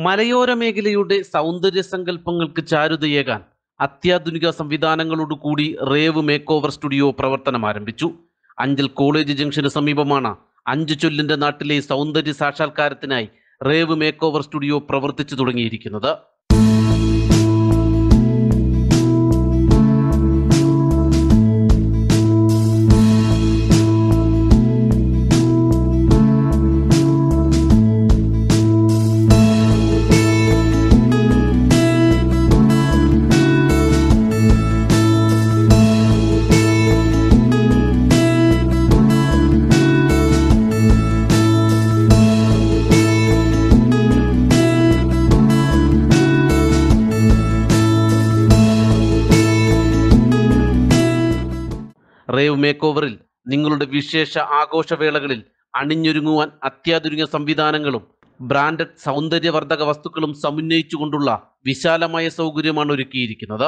മലയോര മേഖലയുടെ സൗന്ദര്യ സങ്കല്പങ്ങൾക്ക് ചാരുതയേകാൻ അത്യാധുനിക സംവിധാനങ്ങളോടുകൂടി റേവ് മേക്ക് ഓവർ സ്റ്റുഡിയോ പ്രവർത്തനം ആരംഭിച്ചു അഞ്ചൽ കോളേജ് ജംഗ്ഷന് സമീപമാണ് അഞ്ചു ചൊല്ലിന്റെ നാട്ടിലെ സൗന്ദര്യ സാക്ഷാത്കാരത്തിനായി റേവ് മേക്ക് ഓവർ സ്റ്റുഡിയോ പ്രവർത്തിച്ചു തുടങ്ങിയിരിക്കുന്നത് റേവ് മേക്ക് ഓവറിൽ നിങ്ങളുടെ വിശേഷ ആഘോഷവേളകളിൽ അണിഞ്ഞൊരുങ്ങുവാൻ അത്യാധുനിക സംവിധാനങ്ങളും ബ്രാൻഡഡ് സൗന്ദര്യവർദ്ധക വസ്തുക്കളും സമന്വയിച്ചുകൊണ്ടുള്ള വിശാലമായ സൗകര്യമാണ് ഒരുക്കിയിരിക്കുന്നത്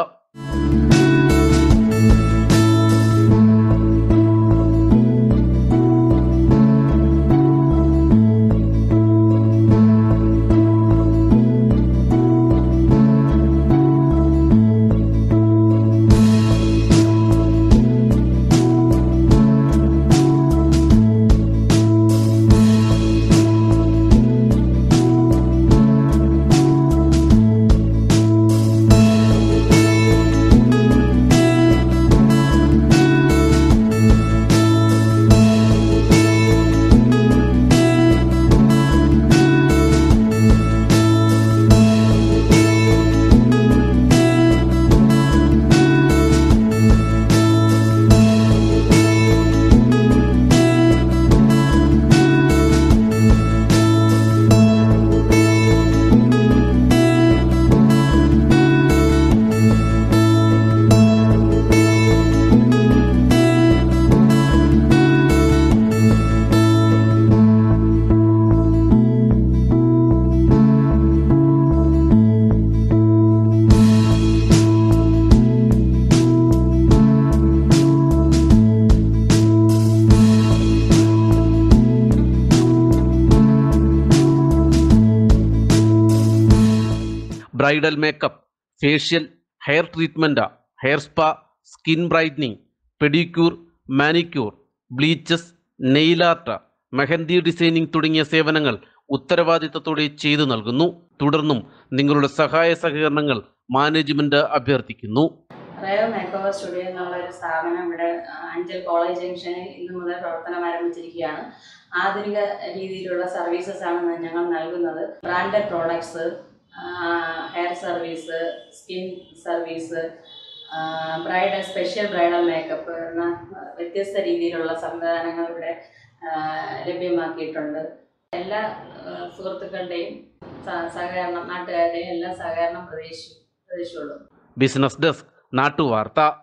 bridal makeup facial hair treatment hair spa skin brightening pedicure manicure bleaches nail art mehndi designing തുടങ്ങിയ സേവനങ്ങൾ ഉത്തരവാദിത്തത്തോടെ ചെയ്തു നൽകുന്നു തുടർന്നും നിങ്ങളുടെ സഹായ സഹകരണങ്ങൾ മാനേജ്മെന്റ് അഭ്യർത്ഥിക്കുന്നു റേവ് മേക്ക് ഓവർ സ്റ്റുഡിയോ എന്നുള്ള ഒരു സ്ഥാപനം ഇവിടെ ആ, അഞ്ചൽ കോളേജ് ജംഗ്ഷനിൽ ഇന്നു മുതൽ പ്രവർത്തനം ആരംഭിച്ചിരിക്കുകയാണ് ആധുനിക രീതിയിലുള്ള സർവീസസ് ആണ് ഞങ്ങൾ നൽകുന്നത് branded products hair service skin service bridal special bridal makeup എന്ന വ്യത്യസ്ത രീതിയിലുള്ള സംവിധാനങ്ങൾ ഇവിടെ ആ, ലഭ്യമാക്കിയിട്ടുണ്ട് എല്ലാ ആ, സുഹൃത്തുക്കളുടെയും സ- സഹകരണം നാട്ടുകാരുടെയും എല്ലാ സഹകരണം പ്രതീക്ഷ പ്രതീക്ഷയുള്ളൂ ബിസിനസ് ഡെസ്ക് നാട്ടുവാർത്ത